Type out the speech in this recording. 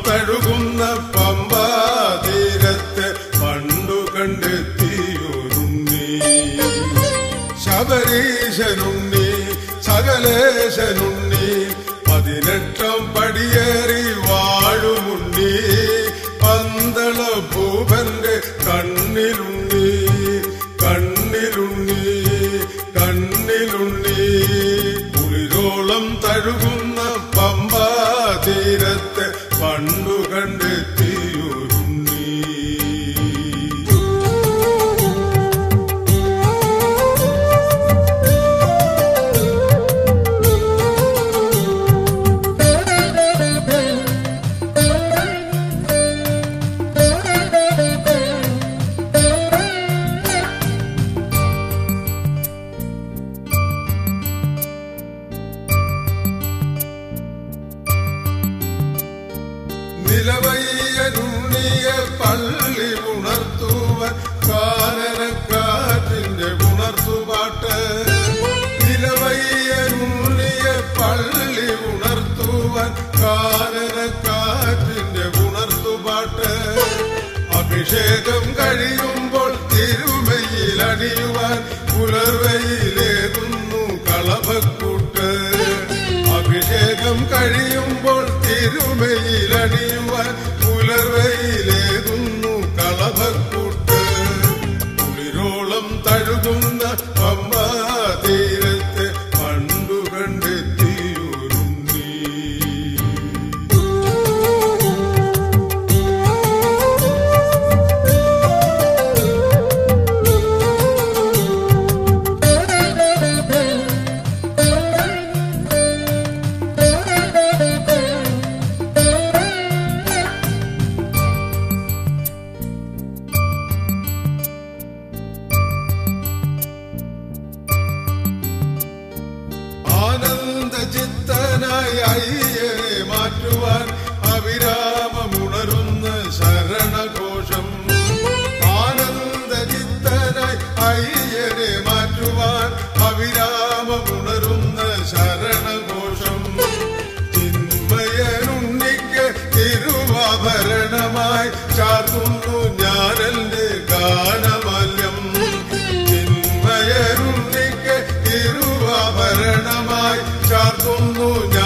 തഴുകുന്ന പമ്പാതീരത്തെ പണ്ടു കണ്ടെത്തിയൊരുണ്ണി ശബരീശനുണ്ണി സകലേശനുണ്ണി പതിനെട്ടാം പടിയേറി വാഴുമുണ്ണി പന്തള ഭൂപന്റെ കണ്ണിലുണ്ണി കണ്ണിലുണ്ണി കണ്ണിലുണ്ണി കുളിരോളം തഴുകുന്ന പമ്പാതീരത്തെ പണ്ടു കണ്ടെത്തിയൊരുണ്ണി നിലവയ്യനുണ്ണിയ പള്ളി ഉണർത്തുവൻ കാനനക്കാറ്റിന്റെ ഉണർത്തുപാട്ട് നിലവയ്യനുണ്ണിയ പള്ളി ഉണർത്തുവൻ കാനനക്കാറ്റിന്റെ ഉണർത്തുപാട്ട് അഭിഷേകം കഴിയുമ്പോൾ തിരുമയിൽ അണിയുവാൻ പുലർവയിലേകുന്നു കളഭക്കൂട്ട് അഭിഷേകം കഴിയുമ്പോൾ തിരുമയിൽ അണിയുവാൻ പുലർവയിലേകുന്നു കളഭക്കൂട്ട് കുളിരോളം തഴുകുന്ന പമ്പാതീരത്തെ പണ്ടു കണ്ടെത്തിയൊരുണ്ണി ആനന്ദ ചിത്തനായി അയ്യരെ മാറ്റുവാൻ അവിരാമമുണരുന്ന ശരണഘോഷം ആനന്ദ ചിത്തനായി അയ്യരെ മാറ്റുവാൻ അവിരാമമുണരുന്ന ശരണഘോഷം ചിന്മയനുണ്ണിക്ക് തിരുവാഭരണമായി ചാർത്തുന്നു ഞാനെന്റെ ഗാനമാല്യം ചിന്മയനുണ്ണിക്ക് തിരുവാഭരണമായി ചാർത്തുന്നു